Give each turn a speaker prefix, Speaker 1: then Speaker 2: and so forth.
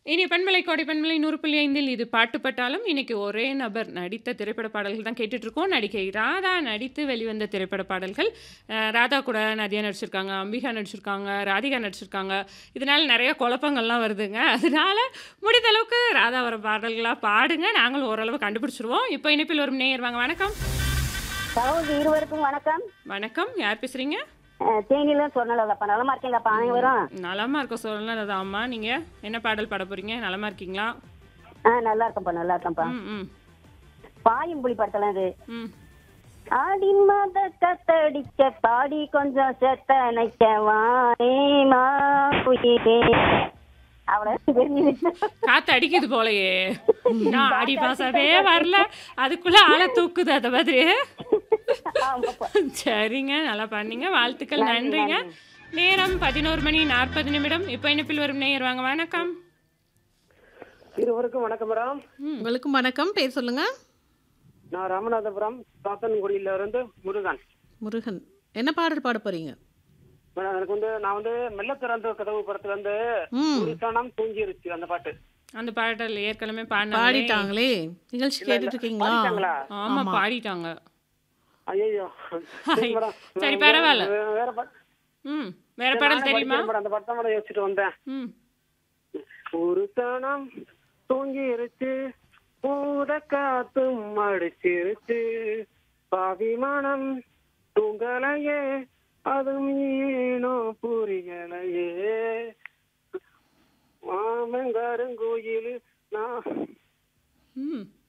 Speaker 1: இனி பண்பலை கோடை பண்பலை நூறு புள்ளி ஐந்தில் இது பாட்டு பட்டாலும் இன்னைக்கு ஒரே நபர் நடித்த திரைப்பட பாடல்கள் தான் கேட்டுட்டு இருக்கோம் நடிகை ராதா நடித்து வெளிவந்த திரைப்பட பாடல்கள் அஹ், ராதா கூட நதியா நடிச்சிருக்காங்க அம்பிகா நடிச்சிருக்காங்க ராதிகா நடிச்சிருக்காங்க இதனால நிறைய குழப்பங்கள்லாம் வருதுங்க அதனால முடிந்த அளவுக்கு ராதா வர பாடல்களாக பாடுங்க நாங்களும் ஓரளவு கண்டுபிடிச்சிருவோம் இப்போ இணைப்பில் ஒரு நேயர் வாங்க வணக்கம்
Speaker 2: சகோதரி இருவருக்கும் வணக்கம்
Speaker 1: வணக்கம் யார் பேசுறீங்க
Speaker 2: அஹ் தேனியில சொன்னலப்பா நலமா இருக்கீங்களாப்பா அனைவரும்
Speaker 1: நலமா இருக்க சொல்லலாம் அம்மா நீங்க என்ன பாடல் பாட போறீங்க நலமா இருக்கீங்களா
Speaker 2: ஆ நல்லா இருக்கேன்ப்பா நல்லா இருக்கேன்ப்பா
Speaker 1: ம் ம்
Speaker 2: பாயும் புலி படத்துல இது
Speaker 1: ம்
Speaker 2: ஆடி மத கத்தடிக்க பாடி கொஞ்சம் செத்த நிக்க வாரேமா உயிரே அவ்வளவு தெரியுது
Speaker 1: காத்து அடிக்குது போலயே நான் அடி பாசவே வரல அதுக்குள்ள ஆளை தூக்குது அந்த மாதிரி
Speaker 2: ஆமாப்பா.
Speaker 1: சரிங்க நல்லா பண்ணீங்க வாழ்த்துக்கள் நன்றிங்க நேரம் பதினோரு மணி நாற்பது நிமிடம் இப்போ இணைப்பில் வரும் நேயர் வாங்க வணக்கம்
Speaker 3: இருவருக்கும் வணக்கம் மேடம்
Speaker 4: உங்களுக்கு வணக்கம் பேர் சொல்லுங்க
Speaker 3: நான் ராமநாதபுரம் சாத்தன்குடியில இருந்து முருகன்
Speaker 4: முருகன் என்ன பாடல் பாட போறீங்க
Speaker 3: மேடம் எனக்கு வந்து நான் வந்து மெல்ல திறந்த கதவு படத்துல வந்து
Speaker 4: ம்
Speaker 3: ஒரு சனம் தூங்கிருச்சு அந்த பாட்டு
Speaker 1: அந்த பாடல் ஏற்கனவே பாடினாங்க
Speaker 4: பாடிட்டாங்களே நிகழ்ச்சி கேட்டுட்டு இருக்கீங்களா
Speaker 3: பாடிட்டாங்களா?
Speaker 1: ஆமா பாடிட்டாங்க
Speaker 3: ஐயோ
Speaker 1: சரி, பரவாயில்ல.
Speaker 3: வேற பாட்டு
Speaker 1: ம் வேற பாடல் தெரியுமா
Speaker 3: மேடம் அந்த படத்தை மேடம் யோசிச்சுட்டு வந்தேன்
Speaker 1: ம்
Speaker 3: ஒரு சனம் தூங்கிருச்சு பூத காத்தும் அடிச்சிருச்சு பாவிமானம் தூங்கலையே அதுவும் ஏனோ புரியலையே மாமங்காரங்கோயில் நான்
Speaker 1: ம்